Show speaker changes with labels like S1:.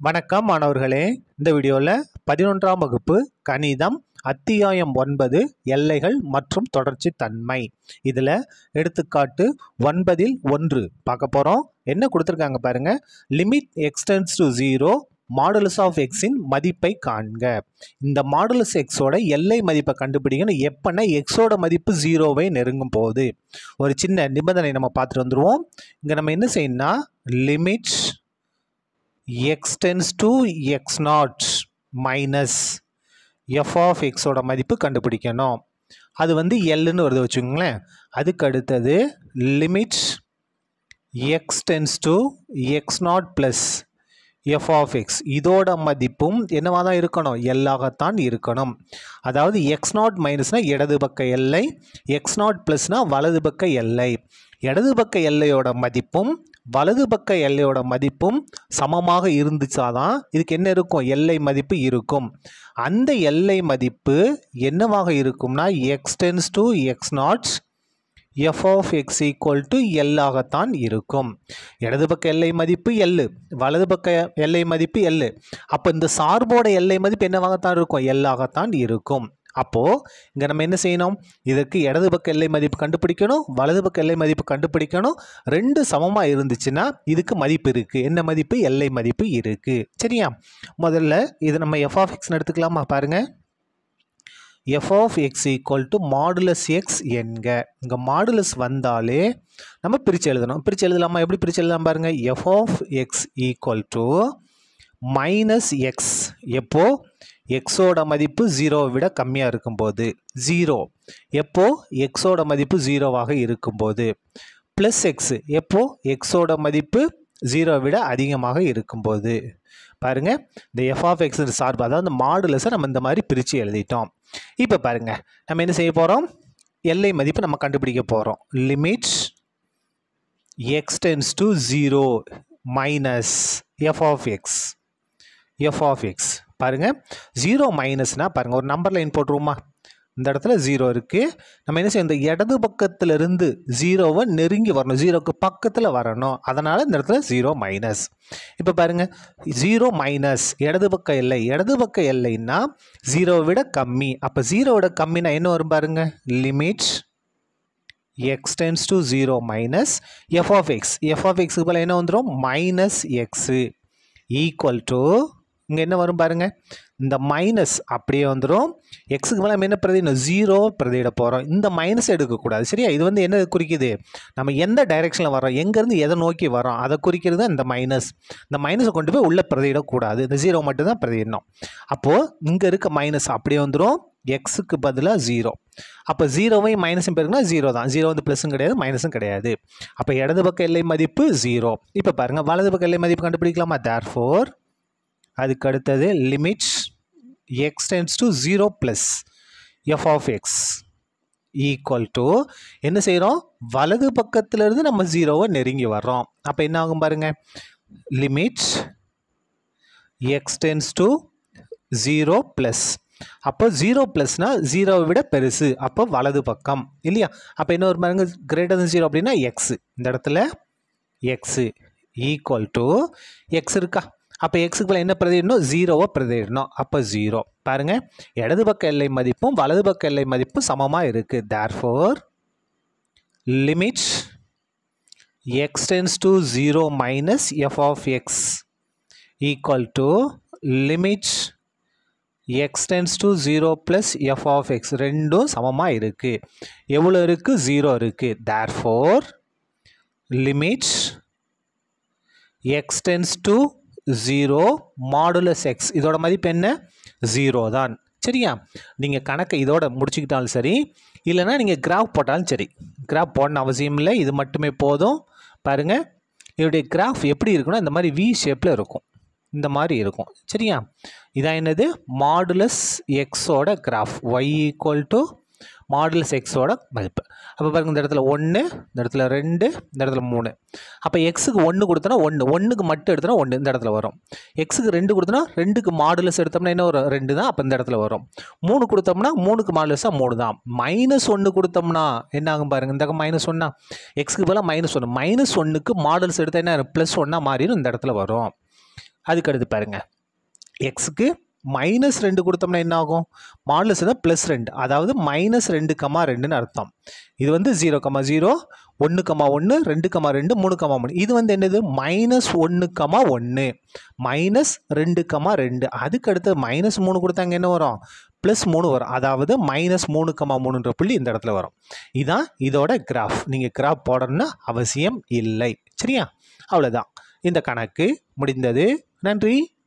S1: வணக்கம் மாணவர்களே இந்த வீடியோவில் பதினொன்றாம் வகுப்பு கணிதம் அத்தியாயம் ஒன்பது எல்லைகள் மற்றும் தொடர்ச்சி தன்மை இதில் எடுத்துக்காட்டு ஒன்பதில் ஒன்று பார்க்க போகிறோம் என்ன கொடுத்துருக்காங்க பாருங்க limit x tends to zero modulus of எக்ஸின் மதிப்பை காண்க இந்த மாடுலஸ் எக்ஸோட எல்லை மதிப்பை கண்டுபிடிக்கணும் எப்போன்னா எக்ஸோட மதிப்பு ஜீரோவை நெருங்கும் போது ஒரு சின்ன நிபந்தனை நம்ம பார்த்துட்டு வந்துடுவோம் இங்கே நம்ம என்ன செய்யணும்னா limit x tends to x nought minus f of எக்ஸோட மதிப்பு கண்டுபிடிக்கணும் அது வந்து எல்லுன்னு வருது வச்சுக்கோங்களேன் அதுக்கு அடுத்தது limit x tends to x nought plus f of x இதோட மதிப்பும் என்னவாக தான் இருக்கணும் எல்லாகத்தான் இருக்கணும் அதாவது எக்ஸ் நாட் மைனஸ்னால் இடது பக்க எல்லை எக்ஸ் நாட் ப்ளஸ்னால் வலது பக்க எல்லை இடது பக்க எல்லையோட மதிப்பும் வலது பக்க எல்லையோட மதிப்பும் சமமாக இருந்துச்சாதான் இதுக்கு என்ன இருக்கும் எல்லை மதிப்பு இருக்கும் அந்த எல்லை மதிப்பு என்னவாக இருக்கும்னா x tends to x nought f of x equal to எல்லாகத்தான் இருக்கும் இடது பக்க எல்லை மதிப்பு எல்லு வலது பக்க எல்லை மதிப்பு எல்லு அப்போ இந்த சார்போட எல்லை மதிப்பு என்னவாகத்தான் இருக்கும் எல்லாகத்தான் இருக்கும் அப்போது இங்கே நம்ம என்ன செய்யணும் இதற்கு இடது பக்க எல்லை மதிப்பு கண்டுபிடிக்கணும் வலது பக்க எல்லை மதிப்பு கண்டுபிடிக்கணும் ரெண்டு சமமாக இருந்துச்சுன்னா இதுக்கு மதிப்பு இருக்குது என்ன மதிப்பு எல்லை மதிப்பு இருக்குது சரியா முதல்ல இது நம்ம எஃப் ஆஃப் எக்ஸ்னு எடுத்துக்கலாமா பாருங்கள் f of x equal to modulus x என்க இங்கே மாடுலஸ் வந்தாலே நம்ம பிரித்து எழுதணும் பிரித்து எழுதலாமா எப்படி பிரித்து எழுதலாம் பாருங்கள் f of x equal to minus x எப்போ எக்ஸோட மதிப்பு ஜீரோவை விட கம்மியாக இருக்கும்போது ஜீரோ எப்போ எக்ஸோட மதிப்பு ஜீரோவாக இருக்கும்போது ப்ளஸ் எக்ஸ் எப்போ எக்ஸோட மதிப்பு ஜீரோவை விட அதிகமாக இருக்கும்போது பாருங்கள் இந்த எஃப் ஆஃப் எக்ஸ் சார்பு அதாவது இந்த மாடுலஸை நம்ம இந்த மாதிரி பிரித்து எழுதிட்டோம் இப்போ பாருங்கள் நம்ம என்ன செய்ய போகிறோம் எல்லை மதிப்பு நம்ம கண்டுபிடிக்க போகிறோம் limit x tends to zero minus f of x f of x பாருங்கள் ஜீரோ மைனஸ்னால் பாருங்கள் ஒரு நம்பர் லைன் போட்டுருவோமா இந்த இடத்துல ஜீரோ இருக்குது நம்ம என்ன செய்யணும் இந்த இடது பக்கத்துலேருந்து ஜீரோவை நெருங்கி வரணும் ஜீரோக்கு பக்கத்தில் வரணும் அதனால் இந்த இடத்துல ஜீரோ மைனஸ் இப்போ பாருங்கள் ஜீரோ மைனஸ் இடது பக்க எல்லை இடது பக்க எல்லைன்னா ஜீரோவை விட கம்மி அப்போ ஜீரோவோட கம்மினா என்ன வரும் பாருங்கள் limit x tends to zero minus f of x f of எக்ஸுக்கு போல் என்ன வந்துடும் மைனஸ் எக்ஸு ஈக்குவல் டு இங்கே என்ன வரும் பாருங்கள் இந்த மைனஸ் அப்படியே வந்துடும் எக்ஸுக்கு மேலே நம்ம என்ன பிரதிடணும் ஜீரோ பிரதியிட போகிறோம் இந்த மைனஸ் எடுக்கக்கூடாது சரியா இது வந்து என்ன குறிக்குது நம்ம எந்த டைரெக்ஷனில் வரோம் எங்கேருந்து எதை நோக்கி வரோம் அதை குறிக்கிறது தான் இந்த மைனஸ் இந்த மைனஸை கொண்டு போய் உள்ளே பிரதியிடக்கூடாது இந்த ஜீரோ மட்டும் தான் பிரதியிடணும் அப்போது இங்கே இருக்க மைனஸ் அப்படியே வந்துடும் எக்ஸுக்கு பதிலாக ஜீரோ அப்போ ஜீரோவையும் மைனஸும் பெருக்குனா ஜீரோ தான் ஜீரோ வந்து ப்ளஸும் கிடையாது மைனஸும் கிடையாது அப்போ இடது பக்க எல்லை மதிப்பு ஜீரோ இப்போ பாருங்கள் வலது பக்க எல்லை மதிப்பு கண்டுபிடிக்கலாமா தேர் ஃபோர் அதுக்கு அடுத்தது limits x tends to zero plus f of x equal to என்ன செய்கிறோம் வலது பக்கத்துலேருந்து நம்ம ஜீரோவை நெருங்கி வர்றோம் அப்போ என்ன ஆகும் பாருங்கள் limit x tends to zero plus அப்போ ஜீரோ ப்ளஸ்னால் ஜீரோவை விட பெருசு அப்போ வலது பக்கம் இல்லையா அப்போ என்ன ஒரு பாருங்க கிரேட்டர் தன் ஜீரோ அப்படின்னா எக்ஸு இந்த இடத்துல எக்ஸு ஈக்குவல் டு எக்ஸ் இருக்கா அப்போ எக்ஸுக்கு பதில் என்ன பிரதிடணும் ஜீரோவை பிரதிடணும் அப்போ ஜீரோ பாருங்கள் இடது பக்க எல்லை மதிப்பும் வலது பக்க எல்லை மதிப்பும் சமமாக இருக்குது therefore limit x tends to zero minus f of x equal to limit x tends to zero plus f of x ரெண்டும் சமமாக இருக்குது எவ்வளோ இருக்குது ஜீரோ இருக்குது therefore limit x tends to zero modulus x இதோட மதிப்பு என்ன zero தான் சரியா நீங்கள் கணக்கை இதோட முடிச்சுக்கிட்டாலும் சரி இல்லைனா நீங்கள் கிராஃப் போட்டாலும் சரி கிராஃப் போடணும் அவசியம் இல்லை இது மட்டுமே போதும் பாருங்கள் இதோடைய கிராஃப் எப்படி இருக்குன்னா இந்த மாதிரி வி ஷேப்பில் இருக்கும் இந்த மாதிரி இருக்கும் சரியா இதான் என்னது மாடுலஸ் எக்ஸோட graph y equal to modulus எக்ஸோட மதிப்பு அப்போ பாருங்கள் இந்த இடத்துல ஒன்று இந்த இடத்துல ரெண்டு இந்த இடத்துல மூணு அப்போ எக்ஸுக்கு ஒன்று கொடுத்தோன்னா ஒன்று ஒன்றுக்கு மட்டும் எடுத்தோன்னா ஒன்று இந்த இடத்துல வரும் எக்ஸுக்கு ரெண்டு கொடுத்தோன்னா ரெண்டுக்கு மாடுலஸ் எடுத்தோம்னா என்ன வரும் ரெண்டு தான் அப்போ இந்த இடத்துல வரும் மூணு கொடுத்தோம்னா மூணுக்கு மாடுலஸாக மூணு தான் மைனஸ் ஒன்று கொடுத்தோம்னா என்ன ஆகும் பாருங்கள் இந்த மைனஸ் ஒன்னா எக்ஸுக்கு பதிலாக மைனஸ் ஒன்று மைனஸ் ஒன்றுக்கு மாடுலஸ் எடுத்தால் என்ன ப்ளஸ் ஒன்னாக மாறிடும் இந்த இடத்துல வரும் அதுக்கு அடுத்து பாருங்க எக்ஸுக்கு மைனஸ் ரெண்டு கொடுத்தோம்னா என்ன ஆகும் மாடலஸ்னா ப்ளஸ் ரெண்டு அதாவது மைனஸ் ரெண்டு கமா ரெண்டுன்னு அர்த்தம் இது வந்து ஜீரோ கமா ஜீரோ ஒன்று கமா ஒன்று ரெண்டு கமா ரெண்டு மூணு கமா மூணு இது வந்து என்னது மைனஸ் ஒன்று கமா ஒன்று மைனஸ் ரெண்டு கமா ரெண்டு அதுக்கு அடுத்து மைனஸ் மூணு கொடுத்தாங்க என்ன வரும் ப்ளஸ் மூணு வரும் அதாவது மைனஸ் மூணு கமா மூணுன்ற புள்ளி இந்த இடத்துல வரும் இதான் இதோட கிராஃப் நீங்கள் கிராஃப் போடணும்னு அவசியம் இல்லை சரியா அவ்வளோதான் இந்த கணக்கு முடிந்தது நன்றி